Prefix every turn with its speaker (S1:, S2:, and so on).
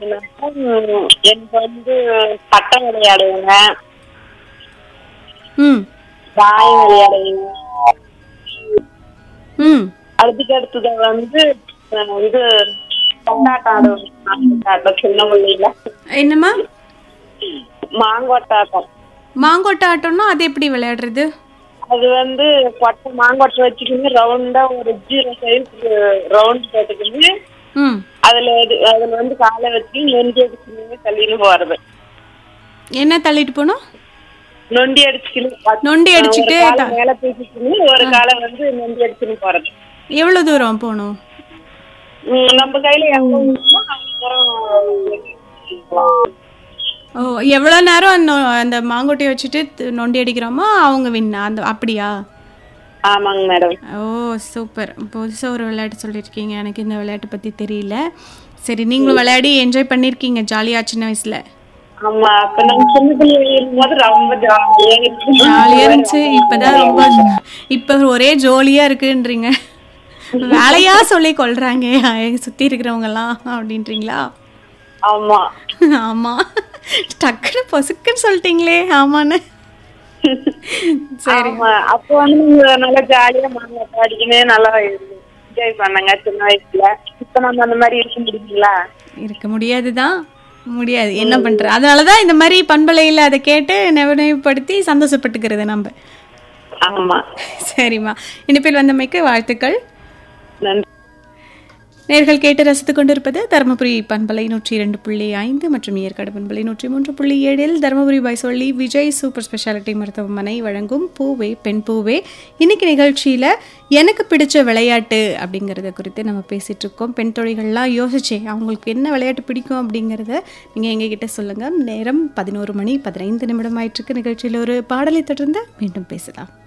S1: அப்படின்னாக்கா ம், எனக்கு வந்து பட்டம் விளையாடுவேங்க
S2: ம்
S1: தாயம் விளையாடுவேங்க
S2: ம்
S1: அதுக்கு அடுத்தது வந்து அஹ், இது கொண்டாட்டம் ஆடுவேன் மாங்கொட்டாட்டம் சின்ன பிள்ளைல
S2: என்னம்மா
S1: மாங்கொட்டாட்டம்
S2: மாங்கொட்டை ஆட்டம்னா அது எப்படி விளையாடுறது
S1: அது வந்து கொட்டை மாங்கொட்டை வச்சுக்கின்னு ரவுண்டா ஒரு ஜீரோ சைஸ் ரவுண்ட் போட்டுக்கின்னு
S2: ம்
S1: அதுல இது- அதுல வந்து காலை வச்சு நொண்டி அடிச்சுக்கின்னு தள்ளின்னு போறது
S2: என்ன தள்ளிட்டு போனோம்
S1: நொண்டி அடிச்சுக்கின்னு
S2: நொண்டி அடிச்சுட்டு
S1: ஒரு காலை மேல தூக்கிக்கின்னு ஒரு காலை வந்து நொண்டி அடிச்சுன்னு போறது
S2: எவ்வளோ தூரம் போகணும்
S1: ம், நம்ம கையில எவ்வளவு இருக்குமோ அவ்வளவு தூரம்
S2: ஓ எவ்வளோ நேரம் அந்த அந்த மாங்கொட்டையை வச்சுட்டு த- நொண்டி அடிக்கிறோமோ அவங்க வின்னா அந்த அப்படியா
S1: ஆமாங்க மேடம்
S2: ஓ சூப்பர் புதுசாக ஒரு விளையாட்டு சொல்லியிருக்கீங்க எனக்கு இந்த விளையாட்டு பற்றி தெரியல சரி நீங்களும் விளையாடி என்ஜாய் பண்ணியிருக்கீங்க ஜாலியாக சின்ன வயசில்
S1: ஆமா அப்ப நம்ம சின்ன பிள்ளைங்க இருக்கும்போது ரொம்ப ஜாலியா இருக்கு
S2: ஜாலியாக இருந்துச்சு இப்போதான் ரொம்ப இப்போ ஒரே ஜோலியாக இருக்குன்றீங்க வேலையா சொல்லி கொள்றாங்க சுற்றி இருக்கிறவங்கலாம் அப்படின்றீங்களா
S1: ஆமா
S2: ஆமா டக்குன்னு பொசுக்குன்னு சொல்லிட்டீங்களே ஆமான்னு சரி
S1: ஆமா அப்ப வந்து நீங்க நல்லா ஜாலியா மாங்காய் அடிக்கவே நல்லா என்ஜாய் பண்ணாங்க சின்ன வயசுல இப்ப நம்ம அந்த மாதிரி இருக்க முடியுங்களா
S2: இருக்க முடியாதுதான் முடியாது என்ன பண்ற அதனாலதான் இந்த மாதிரி பண்பலையில் அதை கேட்டு நினைவுபடுத்தி சந்தோஷப்பட்டுக்கிறது நம்ம
S1: ஆமா
S2: சரிம்மா இனிப்பில் வந்தமைக்கு வாழ்த்துக்கள்
S1: நன்றி
S2: நேர்கள் கேட்டு ரசித்துக் கொண்டிருப்பது தருமபுரி பண்பலை நூற்றி இரண்டு புள்ளி ஐந்து மற்றும் ஏற்காடு பண்பலை நூற்றி மூன்று புள்ளி ஏழில் தருமபுரி பைசொல்லி விஜய் சூப்பர் ஸ்பெஷாலிட்டி மருத்துவமனை வழங்கும் பூவே பெண் பூவே இன்னைக்கு நிகழ்ச்சியில் எனக்கு பிடிச்ச விளையாட்டு அப்படிங்கிறத குறித்து நம்ம பேசிட்டு இருக்கோம் பெண் தொழில்கள்லாம் யோசிச்சே அவங்களுக்கு என்ன விளையாட்டு பிடிக்கும் அப்படிங்கிறத நீங்கள் எங்ககிட்ட சொல்லுங்கள் நேரம் பதினோரு மணி பதினைந்து நிமிடம் ஆயிட்டிருக்கு நிகழ்ச்சியில் ஒரு பாடலை தொடர்ந்து மீண்டும் பேசலாம்